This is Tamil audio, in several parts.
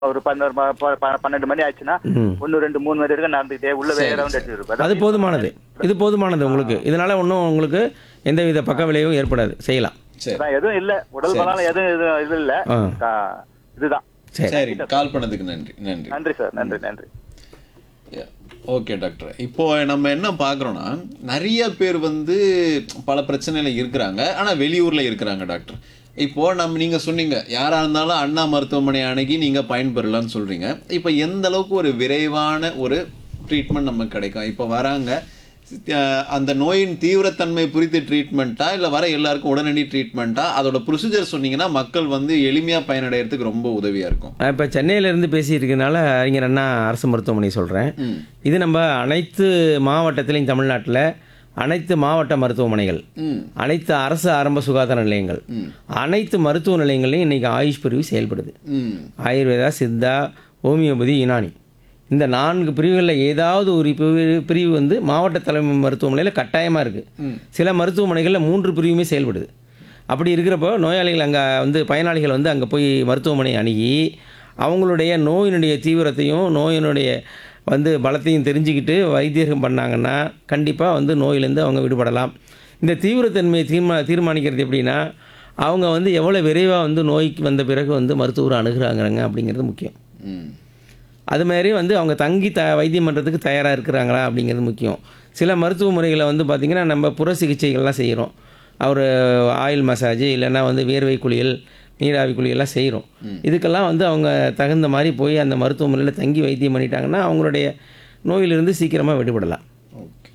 ஒரு பதினோரு ம- ப- ப- பன்னெண்டு மணி ஆச்சுன்னா ம். ஒன்னு ரெண்டு மூணு மணி வரைக்கும் நடந்துக்கிட்டே உள்ள வேற ரவுண்ட் அடிச்சுட்டு இருப்பாரு அது போதுமானது இது போதுமானது உங்களுக்கு இதனால ஒன்றும் உங்களுக்கு எந்தவித பக்க விளைவும் ஏற்படாது செய்யலாம் சரி அதான் எதுவும் இல்ல உடல் பலம் எதுவும் இது இது இல்ல ஆ. கா- இதுதான் சரி சரி கால் பண்ணதுக்கு நன்றி நன்றி நன்றி சார் நன்றி நன்றி ஓகே டாக்டர் இப்போ நம்ம என்ன பார்க்குறோன்னா நிறைய பேர் வந்து பல பிரச்சனையில இருக்கிறாங்க ஆனால் வெளியூர்ல இருக்கிறாங்க டாக்டர் இப்போ நம்ம நீங்க சொன்னீங்க யாரா இருந்தாலும் அண்ணா மருத்துவமனை அணுகி நீங்க பயன்பெறலாம்னு சொல்றீங்க இப்போ எந்த அளவுக்கு ஒரு விரைவான ஒரு ட்ரீட்மெண்ட் நமக்கு கிடைக்கும் இப்போ வராங்க அஹ், அந்த நோயின் தீவிரத்தன்மை குறித்து ட்ரீட்மெண்ட்டா இல்லை வர எல்லாருக்கும் உடனடி ட்ரீட்மெண்ட்டா அதோட ப்ரொசீஜர் சொன்னீங்கன்னா மக்கள் வந்து எளிமையாக பயனடைகிறதுக்கு ரொம்ப உதவியா இருக்கும் நான் இப்போ சென்னையிலேருந்து பேசியிருக்கனால அறிஞர் அண்ணா அரசு மருத்துவமனை சொல்கிறேன் ம் இது நம்ம அனைத்து மாவட்டத்திலையும் தமிழ்நாட்டில் அனைத்து மாவட்ட மருத்துவமனைகள் ம் அனைத்து அரசு ஆரம்ப சுகாதார நிலையங்கள் ம் அனைத்து மருத்துவ நிலையங்களையும் இன்றைக்கி ஆயுஷ் பிரிவு செயல்படுது ம் ஆயுர்வேதா சித்தா ஹோமியோபதி யுனானி இந்த நான்கு பிரிவுகளில் ஏதாவது ஒரு பிரிவு பிரிவு வந்து மாவட்ட தலைமை மருத்துவமனையில் கட்டாயமாக இருக்குது சில மருத்துவமனைகளில் மூன்று பிரிவுமே செயல்படுது அப்படி இருக்கிறப்போ நோயாளிகள் அங்கே வந்து பயனாளிகள் வந்து அங்கே போய் மருத்துவமனை அணுகி அவங்களுடைய நோயினுடைய தீவிரத்தையும் நோயினுடைய வந்து பலத்தையும் தெரிஞ்சுக்கிட்டு வைத்தியகம் பண்ணாங்கன்னா கண்டிப்பாக வந்து நோயிலேருந்து அவங்க விடுபடலாம் இந்த தீவிரத்தன்மையை தீர்மா தீர்மானிக்கிறது எப்படின்னா அவங்க வந்து எவ்வளோ விரைவாக வந்து நோய்க்கு வந்த பிறகு வந்து மருத்துவரை அணுகுறாங்கிறாங்க அப்படிங்கிறது முக்கியம் ம் அது மாதிரி வந்து அவங்க தங்கி த வைத்தியம் பண்ணுறதுக்கு தயாராக இருக்கிறாங்களா அப்படிங்கிறது முக்கியம் சில மருத்துவ முறைகளை வந்து பார்த்திங்கன்னா நம்ம புற சிகிச்சைகள்லாம் செய்கிறோம் அவர் ஆயில் மசாஜ் இல்லைன்னா வந்து வேர்வை குளியல் நீராவி குளியல்லாம் செய்கிறோம் இதுக்கெல்லாம் வந்து அவங்க தகுந்த மாதிரி போய் அந்த மருத்துவமனையில் தங்கி வைத்தியம் பண்ணிட்டாங்கன்னா அவங்களுடைய நோயிலிருந்து சீக்கிரமாக விடுபடலாம் ஓகே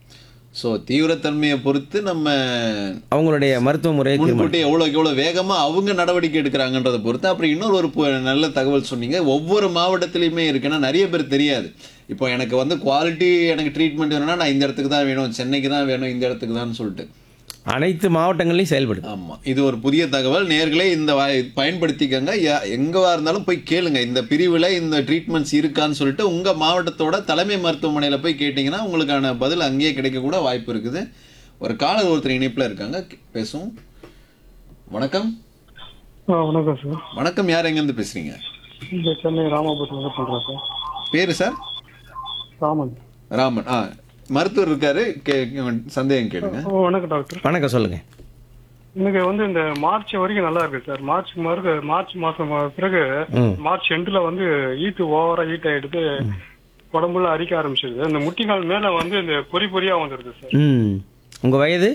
ஸோ தீவிரத்தன்மையை பொறுத்து நம்ம அவங்களுடைய மருத்துவ முறையை தீர்மானிக்கும். முன்கூட்டி எவ்வளோக்கு எவ்வளோ வேகமாக அவங்க நடவடிக்கை எடுக்கிறாங்கன்றதை பொறுத்து அப்புறம் இன்னொரு ஒரு பு- நல்ல தகவல் சொன்னீங்க ஒவ்வொரு மாவட்டத்துலையுமே இருக்குன்னா நிறைய பேர் தெரியாது இப்போ எனக்கு வந்து குவாலிட்டி எனக்கு ட்ரீட்மெண்ட் வேணும்னா நான் இந்த இடத்துக்கு தான் வேணும் சென்னைக்கு தான் வேணும் இந்த இடத்துக்கு தான் சொல்லிட்டு அனைத்து மாவட்டங்கள்லையும் செயல்படுது ஆமாம் இது ஒரு புதிய தகவல் நேர்களே இந்த வாய் பயன்படுத்திக்கங்க யா- எங்கவா இருந்தாலும் போய் கேளுங்க இந்த பிரிவில் இந்த ட்ரீட்மெண்ட்ஸ் இருக்கான்னு சொல்லிட்டு உங்கள் மாவட்டத்தோட தலைமை மருத்துவமனையில் போய் கேட்டிங்கன்னா உங்களுக்கான பதில் அங்கேயே கிடைக்க கூட வாய்ப்பு இருக்குது ஒரு காலர் ஒருத்தர் இணைப்பில் இருக்காங்க கே- பேசுவோம் வணக்கம் ஆ வணக்கம் சார் வணக்கம் யார் எங்கேருந்து பேசுகிறீங்க இங்கே சென்னை ராமாபுரத்தில் பண்ணுறேன் சார் பேர் சார் ராமன் ராமன் ஆ மருத்துவர் இருக்காரு கே சந்தேகம் கேளுங்க ஓ வணக்கம் டாக்டர் வணக்கம் சொல்லுங்கள் எனக்கு வந்து இந்த மார்ச் வரைக்கும் நல்லா இருக்கு சார் மார்ச் மறுக்கு மார்ச் மாசம் பிறகு ம். மார்ச் எண்டுல வந்து ஈட்டு ஓவரா ஹீட் ஆயிடுது உடம்புல அரிக்க ஆரம்பிச்சிருது அந்த முட்டிக்கால் மேல வந்து இந்த பொறி பொறியா வந்துருது சார் ம் உங்கள் வயது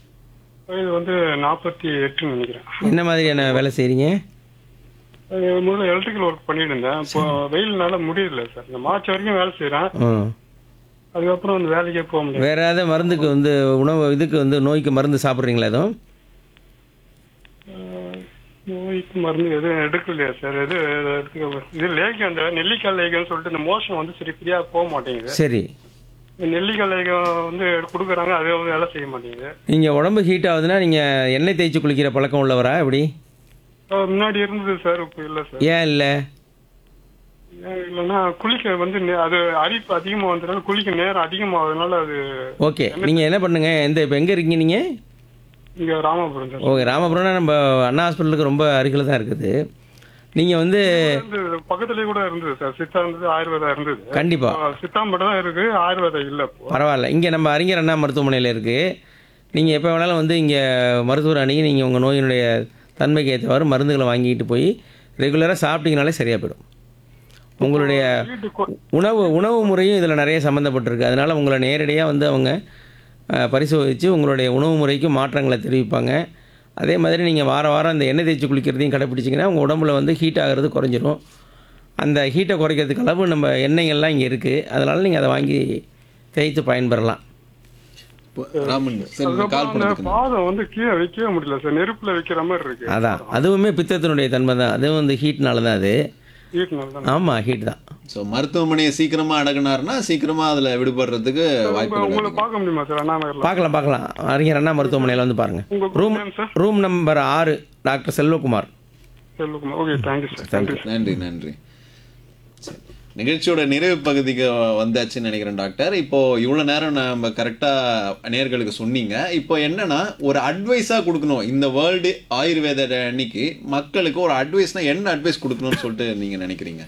இது வந்து நாற்பத்தி எட்டுன்னு நினைக்கிறேன் என்ன மாதிரியான வேலை செய்கிறீங்க அது முதல்ல எலக்ட்ரிக்கல் ஒர்க் பண்ணிட்டு இருந்தேன் இப்போ வெயில்னால முடியல சார் இந்த மார்ச் வரைக்கும் வேலை செய்யறேன் ம் அதுக்கப்புறம் அந்த வேலைக்கே போக முடியல வேற ஏதாவது மருந்துக்கு வந்து உணவு இதுக்கு வந்து நோய்க்கு மருந்து சாப்பிட்றீங்களா எதுவும் நோய்க்கு மருந்து எதுவும் எடுக்கலையா சார் எது எது எடுத்துக்க இது லேகம் அந்த நெல்லிக்காய் லேகம்னு சொல்லிட்டு இந்த மோஷன் வந்து சரி ஃப்ரீயா போக மாட்டேங்குது சரி இந்த நெல்லிக்காய் லேகம் வந்து கொடுக்குறாங்க அது வந்து வேலை செய்ய மாட்டேங்குது நீங்கள் உடம்பு ஹீட் ஆகுதுன்னா நீங்கள் எண்ணெய் தேய்ச்சி குளிக்கிற பழக்கம் உள்ளவரா எப்படி அஹ் முன்னாடி இருந்தது சார் இப்போ இல்லை சார் ஏன் இல்லை ஏன் இல்லைன்னா குளிக்க வந்து நே- அது அரிப்பு அதிகமா வந்ததுனால குளிக்க நேரம் அதிகமாகுதுனால அது ஓகே நீங்கள் என்ன பண்ணுங்க எந்த இப்போ எங்கே இருக்கீங்க நீங்கள் இங்க ராமபுரம் சார் ஓகே ராமபுரம்னா நம்ம அண்ணா ஹாஸ்பிட்டலுக்கு ரொம்ப அருகில் தான் இருக்குது நீங்கள் வந்து இருந்தது, பக்கத்துலயே கூட இருந்தது சார் சித்தா இருந்தது ஆயுர்வேதா இருந்தது கண்டிப்பாக அஹ் சித்தா மட்டும் தான் இருக்கு ஆயுர்வேதா இல்ல இப்போ பரவாயில்ல இங்கே நம்ம அறிஞர் அண்ணா மருத்துவமனையில் இருக்குது நீங்கள் எப்போ வேணாலும் வந்து இங்கே மருத்துவர் அணுகி நீங்கள் உங்கள் நோயினுடைய தன்மைக்கு ஏற்றவாறு மருந்துகளை வாங்கிட்டு போய் ரெகுலராக சாப்பிட்டீங்கனாலே சரியாக போயிடும் உங்களுடைய வீட்டுக்கு உணவு உணவு முறையும் இதில் நிறைய சம்மந்தப்பட்டிருக்கு அதனால் உங்களை நேரடியாக வந்து அவங்க அஹ், பரிசோதித்து உங்களுடைய உணவு முறைக்கு மாற்றங்களை தெரிவிப்பாங்க அதே மாதிரி நீங்கள் வார வாரம் இந்த எண்ணெய் தேய்ச்சி குளிக்கிறதையும் கடைப்பிடிச்சிங்கன்னா உங்கள் உடம்புல வந்து ஹீட் ஆகிறது குறைஞ்சிரும் அந்த ஹீட்டை குறைக்கிறதுக்கு அளவு நம்ம எண்ணெய்கள்லாம் இங்கே இருக்குது அதனால் நீங்கள் அதை வாங்கி தேய்த்து பயன்பெறலாம் இப்போ ராமன் சரி கால் அதுக்கப்புறம் அந்த பண்ணதுக்கு நன்றி. பாதம் வந்து கீழே வைக்கவே முடியல சார் நெருப்புல வைக்கிற மாதிரி இருக்கு அதான் அதுவுமே பித்தத்தினுடைய தன்மை தான் அதுவும் வந்து ஹீட்னால தான் அது வீட்டுனால தான் ஆமாம் ஹீட் தான் ஸோ மருத்துவமனையை சீக்கிரமா அடக்குனாருன்னா சீக்கிரமா அதுல விடுபடுறதுக்கு வாய்ப்பு உங்களை இருக்கு பார்க்க முடியுமா சார் அண்ணா நகர்ல பார்க்கலாம் பார்க்கலாம் அறிஞர் அண்ணா மருத்துவமனையில் வந்து பாருங்கள் உங்க room name sir room number ஆறு doctor Selvakumar Selvakumar okay thank you sir நன்றி சார் நன்றி நன்றி சரி. நிகழ்ச்சியோட நிறைவு பகுதிக்கு வந்தாச்சுன்னு நினைக்கிறேன் டாக்டர் இப்போ இவ்வளவு நேரம் நம்ம கரெக்டா நேர்களுக்கு சொன்னீங்க இப்போ என்னன்னா ஒரு அட்வைஸா கொடுக்கணும் இந்த வேர்ல்டு ஆயுர்வேத அன்னைக்கு மக்களுக்கு ஒரு அட்வைஸ்னா என்ன அட்வைஸ் கொடுக்கணும்னு சொல்லிட்டு நீங்க நினைக்கிறீங்க